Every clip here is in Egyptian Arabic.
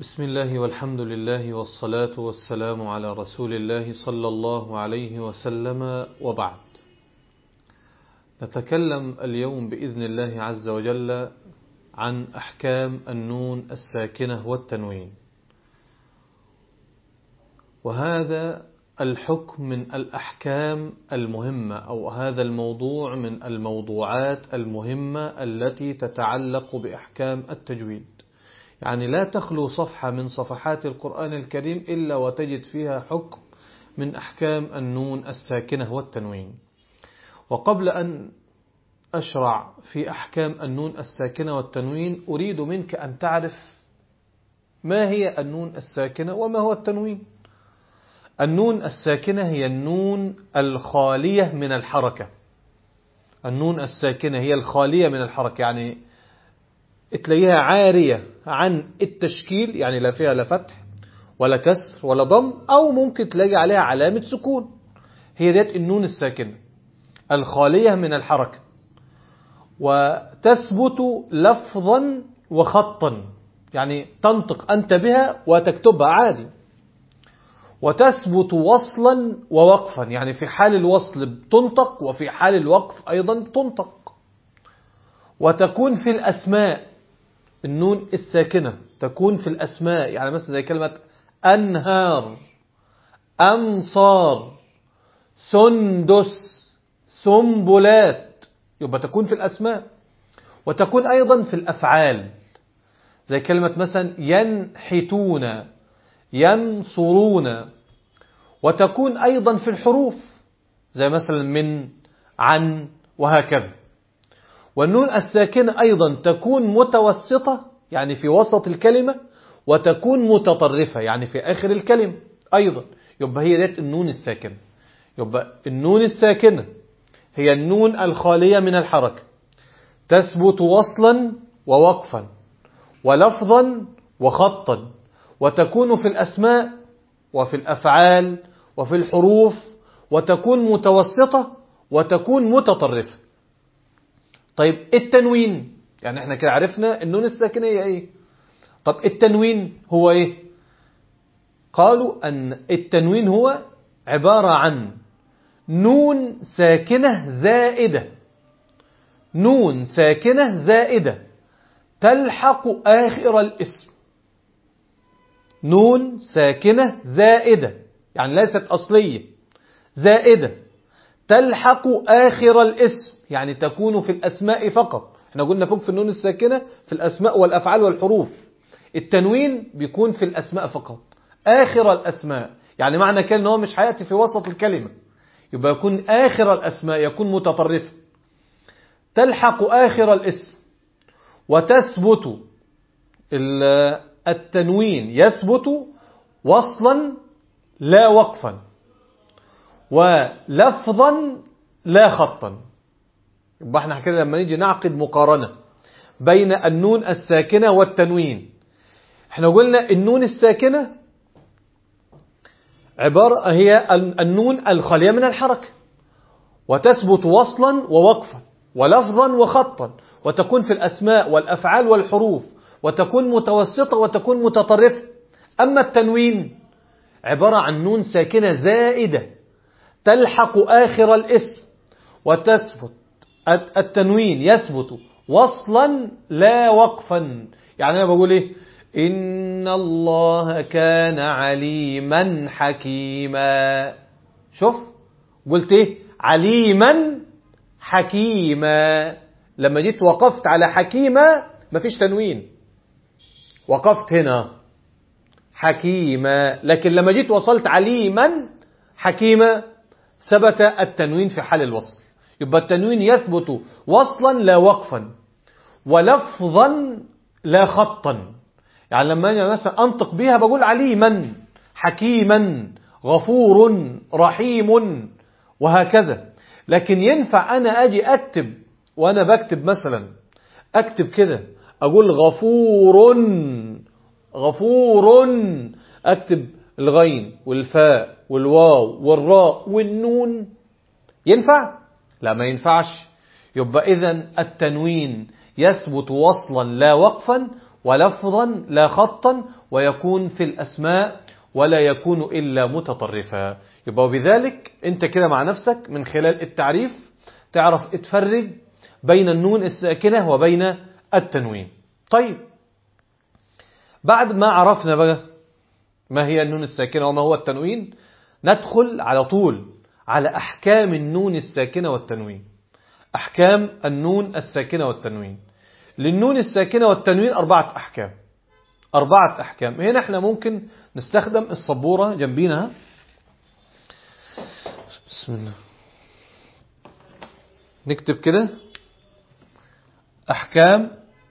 بسم الله والحمد لله والصلاة والسلام على رسول الله صلى الله عليه وسلم وبعد نتكلم اليوم بإذن الله عز وجل عن أحكام النون الساكنة والتنوين وهذا الحكم من الأحكام المهمة أو هذا الموضوع من الموضوعات المهمة التي تتعلق بأحكام التجويد يعني لا تخلو صفحة من صفحات القرآن الكريم إلا وتجد فيها حكم من أحكام النون الساكنة والتنوين وقبل أن أشرع في أحكام النون الساكنة والتنوين أريد منك أن تعرف ما هي النون الساكنة وما هو التنوين النون الساكنة هي النون الخالية من الحركة النون الساكنة هي الخالية من الحركة يعني تلاقيها عارية عن التشكيل يعني لا فيها لا فتح ولا كسر ولا ضم أو ممكن تلاقي عليها علامة سكون هي ذات النون الساكنة الخالية من الحركة وتثبت لفظا وخطا يعني تنطق أنت بها وتكتبها عادي وتثبت وصلا ووقفا يعني في حال الوصل بتنطق وفي حال الوقف أيضا تنطق وتكون في الأسماء النون الساكنة تكون في الأسماء يعني مثلا زي كلمة أنهار أمصار سندس سنبلات يبقى تكون في الأسماء وتكون أيضا في الأفعال زي كلمة مثلا ينحتون ينصرون وتكون أيضا في الحروف زي مثلا من عن وهكذا والنون الساكنة أيضا تكون متوسطة يعني في وسط الكلمة وتكون متطرفة يعني في آخر الكلمة أيضا يبقى هي ذات النون الساكنة يبقى النون الساكنة هي النون الخالية من الحركة تثبت وصلا ووقفا ولفظا وخطا وتكون في الأسماء وفي الأفعال وفي الحروف وتكون متوسطة وتكون متطرفة طيب التنوين يعني احنا كده عرفنا النون الساكنة هي ايه طب التنوين هو ايه قالوا ان التنوين هو عبارة عن نون ساكنة زائدة نون ساكنة زائدة تلحق آخر الاسم نون ساكنة زائدة يعني ليست أصلية زائدة تلحق آخر الاسم يعني تكون في الأسماء فقط احنا قلنا فوق في النون الساكنة في الأسماء والأفعال والحروف التنوين بيكون في الأسماء فقط آخر الأسماء يعني معنى كان هو مش هيأتي في وسط الكلمة يبقى يكون آخر الأسماء يكون متطرفا تلحق آخر الاسم وتثبت التنوين يثبت وصلا لا وقفا ولفظا لا خطا يبقى احنا كده لما نيجي نعقد مقارنة بين النون الساكنة والتنوين احنا قلنا النون الساكنة عبارة هي النون الخالية من الحركة وتثبت وصلا ووقفا ولفظا وخطا وتكون في الأسماء والأفعال والحروف وتكون متوسطة وتكون متطرفة أما التنوين عبارة عن نون ساكنة زائدة تلحق آخر الاسم وتثبت التنوين يثبت وصلا لا وقفا يعني أنا بقول إيه إن الله كان عليما حكيما شوف قلت إيه عليما حكيما لما جيت وقفت على حكيمة مفيش تنوين وقفت هنا حكيما لكن لما جيت وصلت عليما حكيما ثبت التنوين في حال الوصل يبقى التنوين يثبت وصلا لا وقفا ولفظا لا خطا يعني لما أنا مثلا أنطق بها بقول عليما حكيما غفور رحيم وهكذا لكن ينفع أنا أجي أكتب وأنا بكتب مثلا أكتب كده أقول غفور غفور أكتب الغين والفاء والواو والراء والنون ينفع؟ لا ما ينفعش يبقى إذا التنوين يثبت وصلا لا وقفا ولفظا لا خطا ويكون في الأسماء ولا يكون إلا متطرفا يبقى بذلك أنت كده مع نفسك من خلال التعريف تعرف اتفرج بين النون الساكنة وبين التنوين طيب بعد ما عرفنا بقى ما هي النون الساكنة وما هو التنوين ندخل على طول على أحكام النون الساكنة والتنوين أحكام النون الساكنة والتنوين للنون الساكنة والتنوين أربعة أحكام أربعة أحكام هنا احنا ممكن نستخدم الصبورة جنبينها بسم الله نكتب كده أحكام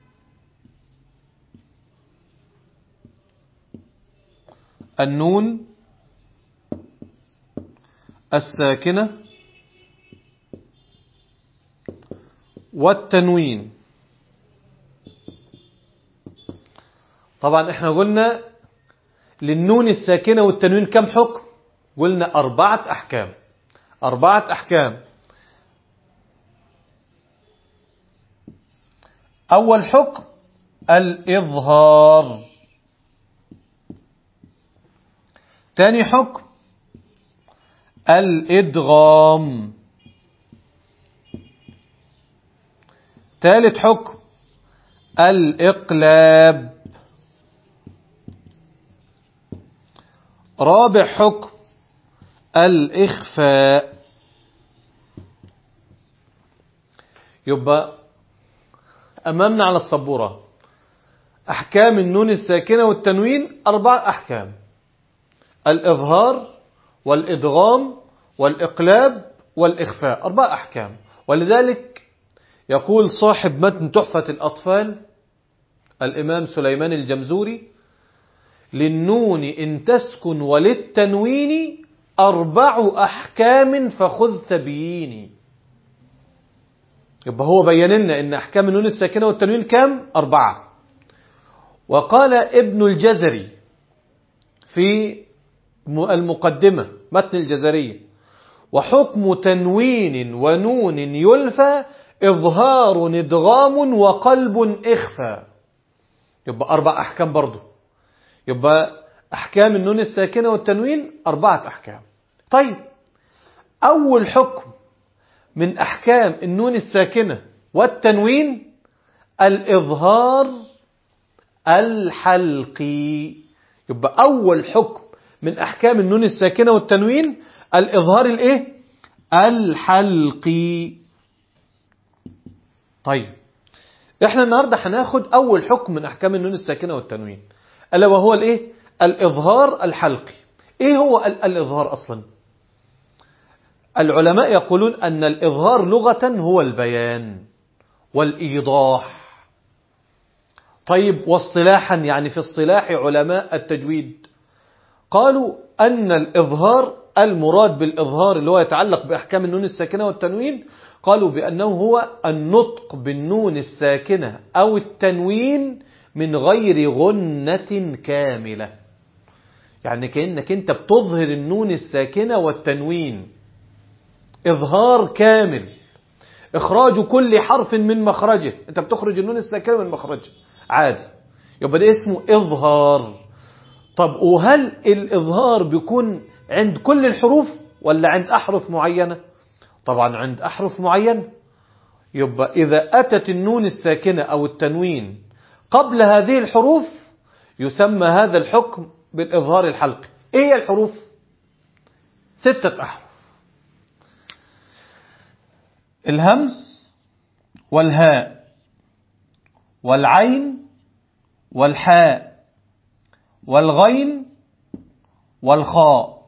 النون الساكنة والتنوين طبعا احنا قلنا للنون الساكنة والتنوين كم حكم قلنا أربعة أحكام أربعة أحكام أول حكم الإظهار تاني حكم الإدغام ثالث حكم الإقلاب رابع حكم الإخفاء يبقى أمامنا على السبورة أحكام النون الساكنة والتنوين أربع أحكام الإظهار والإدغام والإقلاب والإخفاء أربع أحكام ولذلك يقول صاحب متن تحفة الأطفال الإمام سليمان الجمزوري للنون إن تسكن وللتنوين أربع أحكام فخذ تبييني يبقى هو بين لنا إن أحكام النون الساكنة والتنوين كام؟ أربعة وقال ابن الجزري في المقدمة متن الجزرية وحكم تنوين ونون يلفى إظهار ادغام وقلب إخفى يبقى أربع أحكام برضو يبقى أحكام النون الساكنة والتنوين أربعة أحكام طيب أول حكم من أحكام النون الساكنة والتنوين الإظهار الحلقي يبقى أول حكم من أحكام النون الساكنة والتنوين الإظهار الإيه؟ الحلقي طيب احنا النهاردة هناخد أول حكم من أحكام النون الساكنة والتنوين ألا وهو الإيه؟ الإظهار الحلقي إيه هو الإظهار أصلا؟ العلماء يقولون أن الإظهار لغة هو البيان والإيضاح طيب واصطلاحا يعني في اصطلاح علماء التجويد قالوا أن الإظهار المراد بالإظهار اللي هو يتعلق بأحكام النون الساكنة والتنوين قالوا بأنه هو النطق بالنون الساكنة أو التنوين من غير غنة كاملة يعني كأنك أنت بتظهر النون الساكنة والتنوين إظهار كامل إخراج كل حرف من مخرجه أنت بتخرج النون الساكنة من مخرجه عادي يبقى ده اسمه إظهار طب وهل الإظهار بيكون عند كل الحروف ولا عند أحرف معينة طبعا عند أحرف معينة يبقى إذا أتت النون الساكنة أو التنوين قبل هذه الحروف يسمى هذا الحكم بالإظهار الحلقي إيه هي الحروف ستة أحرف الهمز والهاء والعين والحاء والغين والخاء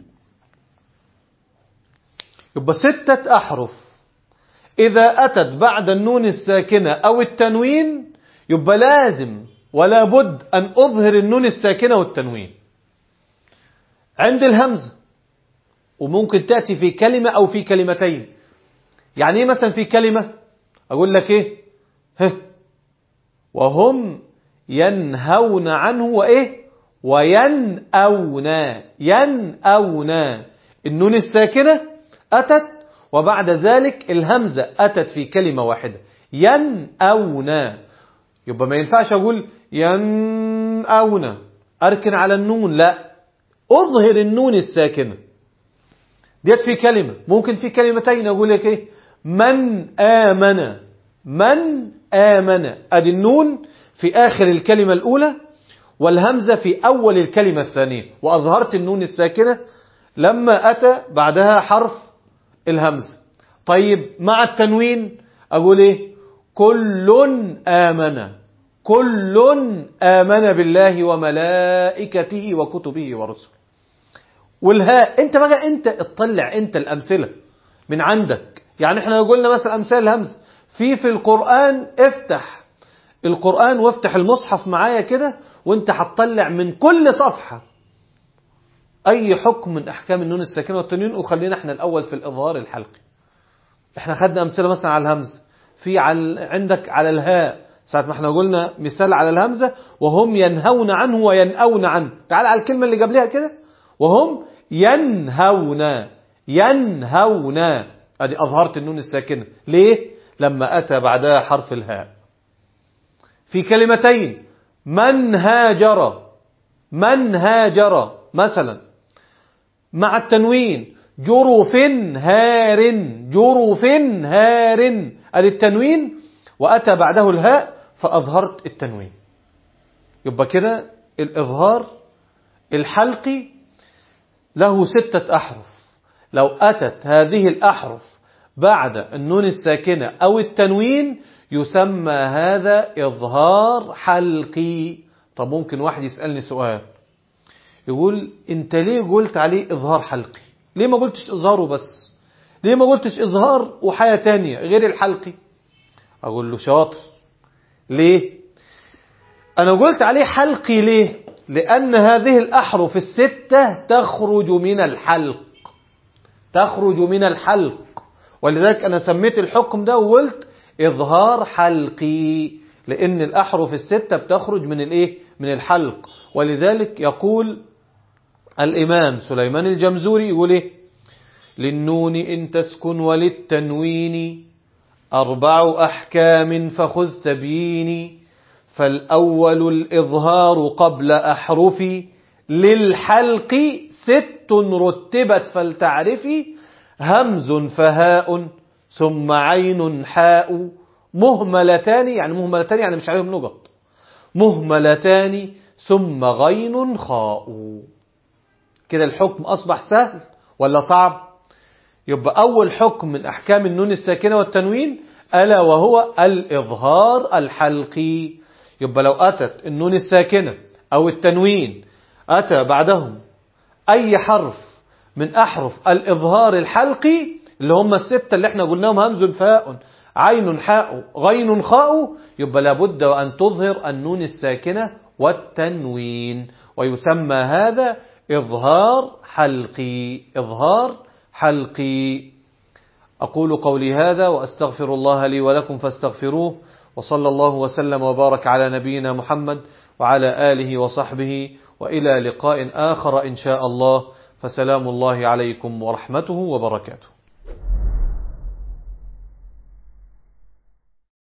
يبقى ستة أحرف إذا أتت بعد النون الساكنة أو التنوين يبقى لازم ولا بد أن أظهر النون الساكنة والتنوين عند الهمزة وممكن تأتي في كلمة أو في كلمتين يعني إيه مثلا في كلمة أقول لك إيه هه وهم ينهون عنه وإيه وينأون ينأون النون الساكنة أتت وبعد ذلك الهمزة أتت في كلمة واحدة ينأون يبقى ما ينفعش أقول ينأون أركن على النون لا أظهر النون الساكنة ديت في كلمة ممكن في كلمتين أقول لك إيه من آمن من آمن أدي النون في آخر الكلمة الأولى والهمزة في أول الكلمة الثانية وأظهرت النون الساكنة لما أتى بعدها حرف الهمزة طيب مع التنوين أقول إيه كل آمن كل آمن بالله وملائكته وكتبه ورسله والهاء انت بقى انت اطلع انت الأمثلة من عندك يعني احنا لو قلنا مثلا أمثال الهمزة في في القرآن افتح القرآن وافتح المصحف معايا كده وانت هتطلع من كل صفحة اي حكم من احكام النون الساكنة والتنوين وخلينا احنا الاول في الاظهار الحلقي احنا خدنا امثلة مثلا على الهمزة في على عندك على الهاء ساعة ما احنا قلنا مثال على الهمزة وهم ينهون عنه وينأون عنه تعال على الكلمة اللي قبلها كده وهم ينهون ينهون ادي اظهرت النون الساكنة ليه لما اتى بعدها حرف الهاء في كلمتين من هاجر من هاجر مثلا مع التنوين جرف هار جرف هار ادي التنوين واتى بعده الهاء فاظهرت التنوين يبقى كده الاظهار الحلقي له ستة احرف لو اتت هذه الاحرف بعد النون الساكنة او التنوين يسمى هذا إظهار حلقي طب ممكن واحد يسألني سؤال يقول انت ليه قلت عليه إظهار حلقي ليه ما قلتش إظهاره بس ليه ما قلتش إظهار وحاجة تانية غير الحلقي أقول له شاطر ليه أنا قلت عليه حلقي ليه لأن هذه الأحرف الستة تخرج من الحلق تخرج من الحلق ولذلك أنا سميت الحكم ده وقلت إظهار حلقي لأن الأحرف الستة بتخرج من الإيه؟ من الحلق ولذلك يقول الإمام سليمان الجمزوري يقول إيه؟ للنون إن تسكن وللتنوين أربع أحكام فخذ تبيني فالأول الإظهار قبل أحرفي للحلق ست رتبت فلتعرفي همز فهاء ثم عين حاء مهملتان يعني مهملتان يعني مش عليهم نقط مهملتان ثم غين خاء كده الحكم أصبح سهل ولا صعب يبقى أول حكم من أحكام النون الساكنة والتنوين ألا وهو الإظهار الحلقي يبقى لو أتت النون الساكنة أو التنوين أتى بعدهم أي حرف من أحرف الإظهار الحلقي اللي هم الستة اللي احنا قلناهم همز فاء عين حاء غين خاء يبقى لابد أن تظهر النون الساكنة والتنوين ويسمى هذا إظهار حلقي إظهار حلقي أقول قولي هذا وأستغفر الله لي ولكم فاستغفروه وصلى الله وسلم وبارك على نبينا محمد وعلى آله وصحبه وإلى لقاء آخر إن شاء الله فسلام الله عليكم ورحمته وبركاته